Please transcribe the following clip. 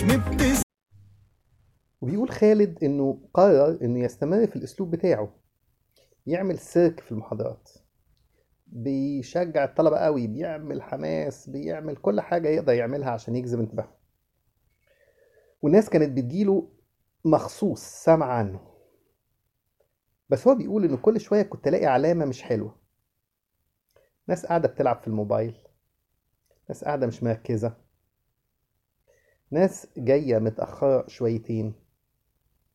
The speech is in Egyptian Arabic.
نبتسم وبيقول خالد انه قرر انه يستمر في الاسلوب بتاعه يعمل سيرك في المحاضرات بيشجع الطلبة قوي بيعمل حماس بيعمل كل حاجة يقدر يعملها عشان يجذب انتباههم والناس كانت بتجيله مخصوص سامع عنه بس هو بيقول انه كل شوية كنت الاقي علامة مش حلوة ناس قاعدة بتلعب في الموبايل ناس قاعدة مش مركزة ناس جاية متأخرة شويتين